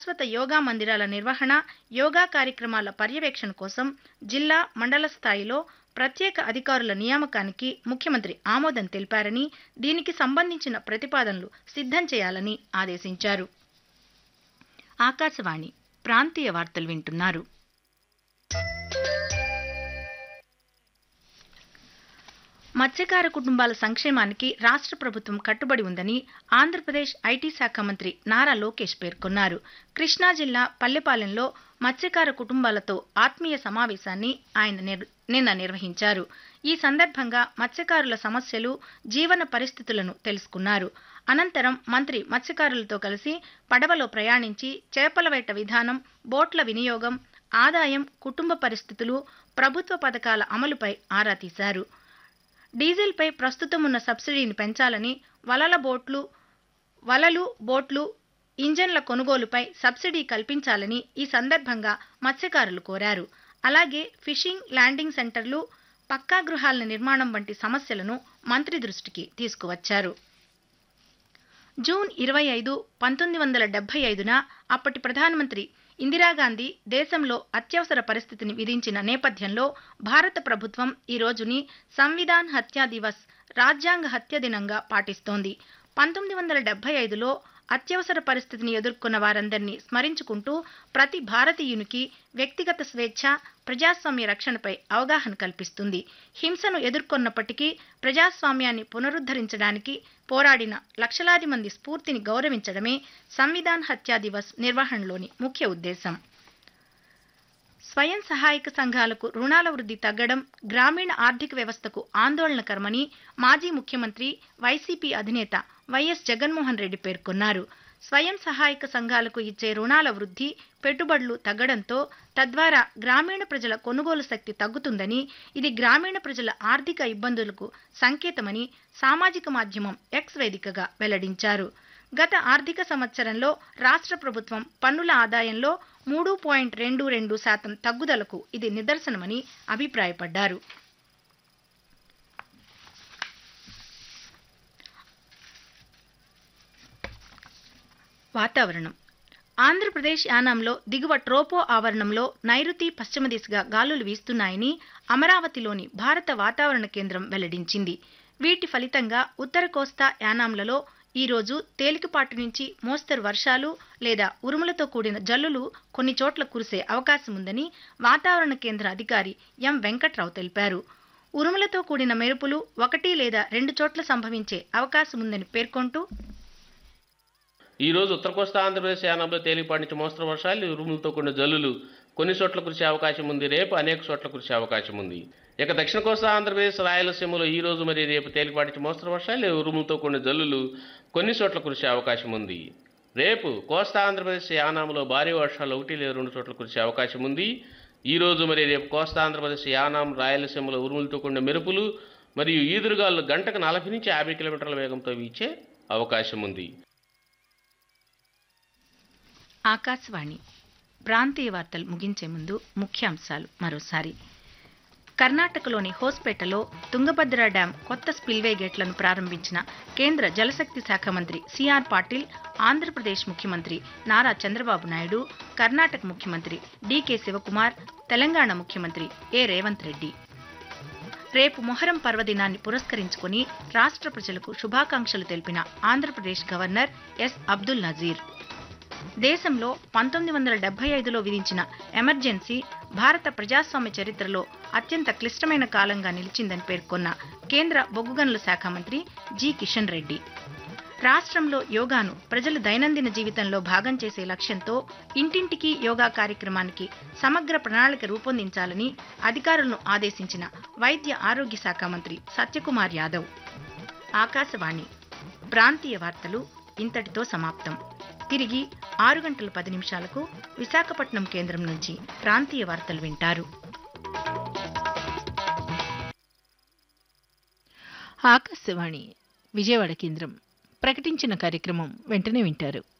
శాశ్వత యోగా మందిరాల నిర్వహణ యోగా కార్యక్రమాల పర్యవేక్షణ కోసం జిల్లా మండల స్థాయిలో ప్రత్యేక అధికారుల నియామకానికి ముఖ్యమంత్రి ఆమోదం తెలిపారని దీనికి సంబంధించిన ప్రతిపాదనలు సిద్ధం చేయాలని ఆదేశించారు ఆకాశవాణి ప్రాంతీయ వార్తలు వింటున్నారు మత్స్యకార కుటుంబాల సంక్షేమానికి రాష్ట్ర ప్రభుత్వం కట్టుబడి ఉందని ఆంధ్రప్రదేశ్ ఐటీ శాఖ మంత్రి నారా లోకేష్ పేర్కొన్నారు కృష్ణా జిల్లా పల్లెపాలెంలో మత్స్యకార కుటుంబాలతో ఆత్మీయ సమావేశాన్ని ఆయన నిర్- నిన్న నిర్వహించారు ఈ సందర్భంగా మత్స్యకారుల సమస్యలు జీవన పరిస్థితులను తెలుసుకున్నారు అనంతరం మంత్రి మత్స్యకారులతో కలిసి పడవలో ప్రయాణించి చేపల వేట విధానం బోట్ల వినియోగం ఆదాయం కుటుంబ పరిస్థితులు ప్రభుత్వ పథకాల అమలుపై ఆరా తీశారు డీజిల్పై ప్రస్తుతం ఉన్న సబ్సిడీని పెంచాలని వలల బోట్లు వలలు బోట్లు ఇంజన్ల కొనుగోలుపై సబ్సిడీ కల్పించాలని ఈ సందర్భంగా మత్స్యకారులు కోరారు అలాగే ఫిషింగ్ ల్యాండింగ్ సెంటర్లు పక్కా గృహాల నిర్మాణం వంటి సమస్యలను మంత్రి దృష్టికి తీసుకువచ్చారు జూన్ ఇరవై ఐదు పంతొమ్మిది వందల డెబ్బై ఐదున అప్పటి ప్రధానమంత్రి ఇందిరాగాంధీ దేశంలో అత్యవసర పరిస్థితిని విధించిన నేపథ్యంలో భారత ప్రభుత్వం ఈ రోజుని సంవిధాన్ హత్యా దివస్ రాజ్యాంగ హత్య దినంగా పాటిస్తోంది పంతొమ్మిది వందల డెబ్బై ఐదులో అత్యవసర పరిస్థితిని ఎదుర్కొన్న వారందరినీ స్మరించుకుంటూ ప్రతి భారతీయునికి వ్యక్తిగత స్వేచ్ఛ ప్రజాస్వామ్య రక్షణపై అవగాహన కల్పిస్తుంది హింసను ఎదుర్కొన్నప్పటికీ ప్రజాస్వామ్యాన్ని పునరుద్ధరించడానికి పోరాడిన లక్షలాది మంది స్ఫూర్తిని గౌరవించడమే సంవిధాన్ హత్యా దివస్ నిర్వహణలోని ముఖ్య ఉద్దేశం స్వయం సహాయక సంఘాలకు రుణాల వృద్ధి తగ్గడం గ్రామీణ ఆర్థిక వ్యవస్థకు ఆందోళనకరమని మాజీ ముఖ్యమంత్రి వైసీపీ అధినేత వైఎస్ జగన్మోహన్ రెడ్డి పేర్కొన్నారు స్వయం సహాయక సంఘాలకు ఇచ్చే రుణాల వృద్ధి పెట్టుబడులు తగ్గడంతో తద్వారా గ్రామీణ ప్రజల కొనుగోలు శక్తి తగ్గుతుందని ఇది గ్రామీణ ప్రజల ఆర్థిక ఇబ్బందులకు సంకేతమని సామాజిక మాధ్యమం ఎక్స్ వేదికగా వెల్లడించారు గత ఆర్థిక సంవత్సరంలో రాష్ట్ర ప్రభుత్వం పన్నుల ఆదాయంలో మూడు పాయింట్ రెండు రెండు శాతం తగ్గుదలకు ఇది నిదర్శనమని అభిప్రాయపడ్డారు వాతావరణం ఆంధ్రప్రదేశ్ యానాంలో దిగువ ట్రోపో ఆవరణంలో నైరుతి పశ్చిమ దిశగా గాలులు వీస్తున్నాయని అమరావతిలోని భారత వాతావరణ కేంద్రం వెల్లడించింది వీటి ఫలితంగా ఉత్తర కోస్తా యానాంలలో ఈ రోజు తేలికపాటి నుంచి మోస్తరు వర్షాలు లేదా ఉరుములతో కూడిన జల్లులు కొన్ని చోట్ల కురిసే అవకాశం ఉందని వాతావరణ కేంద్ర అధికారి ఎం వెంకట్రావు తెలిపారు ఉరుములతో కూడిన మెరుపులు ఒకటి లేదా రెండు చోట్ల సంభవించే అవకాశం ఉందని పేర్కొంటూ ఈ రోజు ఉత్తర కోస్తా ఆంధ్రప్రదేశ్ యానంలో తేలిపాటి నుంచి మోస్తరు వర్షాలు ఉరుములతో కూడిన జల్లులు కొన్ని చోట్ల కురిసే అవకాశం ఉంది రేపు అనేక చోట్ల కురిసే అవకాశం ఉంది ఇక దక్షిణ కోస్తా ఆంధ్రప్రదేశ్ రాయలసీమలో ఈ రోజు మరి రేపు తేలిపాటి నుంచి మోస్తరు వర్షాలు ఉరుములతో కూడిన జల్లులు కొన్ని చోట్ల కురిసే అవకాశం ఉంది రేపు కోస్తా ఆంధ్రప్రదేశ్ యానాంలో భారీ వర్షాలు ఒకటి లేదా రెండు చోట్ల కురిసే అవకాశం ఉంది ఈ రోజు మరి రేపు కోస్తా ఆంధ్రప్రదేశ్ యానాం రాయలసీమలో ఉరుములతో కూడిన మెరుపులు మరియు ఈదురుగాలు గంటకు నలభై నుంచి యాభై కిలోమీటర్ల వేగంతో వీచే అవకాశం ఉంది ఆకాశవాణి ప్రాంతీయ వార్తలు ముగించే ముందు ముఖ్యాంశాలు మరోసారి కర్ణాటకలోని హోస్పేటలో తుంగభద్ర డ్యాం కొత్త స్పిల్వే గేట్లను ప్రారంభించిన కేంద్ర జలశక్తి శాఖ మంత్రి సిఆర్ పాటిల్ ఆంధ్రప్రదేశ్ ముఖ్యమంత్రి నారా చంద్రబాబు నాయుడు కర్ణాటక ముఖ్యమంత్రి డీకే శివకుమార్ తెలంగాణ ముఖ్యమంత్రి ఏ రేవంత్ రెడ్డి రేపు మొహరం పర్వదినాన్ని పురస్కరించుకుని రాష్ట్ర ప్రజలకు శుభాకాంక్షలు తెలిపిన ఆంధ్రప్రదేశ్ గవర్నర్ ఎస్ అబ్దుల్ నజీర్ దేశంలో పంతొమ్మిది వందల డెబ్బై ఐదులో విధించిన ఎమర్జెన్సీ భారత ప్రజాస్వామ్య చరిత్రలో అత్యంత క్లిష్టమైన కాలంగా నిలిచిందని పేర్కొన్న కేంద్ర బొగ్గు గనుల శాఖ మంత్రి జి కిషన్ రెడ్డి రాష్ట్రంలో యోగాను ప్రజల దైనందిన జీవితంలో భాగం చేసే లక్ష్యంతో ఇంటింటికి యోగా కార్యక్రమానికి సమగ్ర ప్రణాళిక రూపొందించాలని అధికారులను ఆదేశించిన వైద్య ఆరోగ్య శాఖ మంత్రి సత్యకుమార్ యాదవ్ ఆకాశవాణి ప్రాంతీయ వార్తలు ఇంతటితో సమాప్తం తిరిగి ఆరు గంటల పది నిమిషాలకు విశాఖపట్నం కేంద్రం నుంచి ప్రాంతీయ వార్తలు వింటారు ఆకాశవాణి విజయవాడ కేంద్రం ప్రకటించిన కార్యక్రమం వెంటనే వింటారు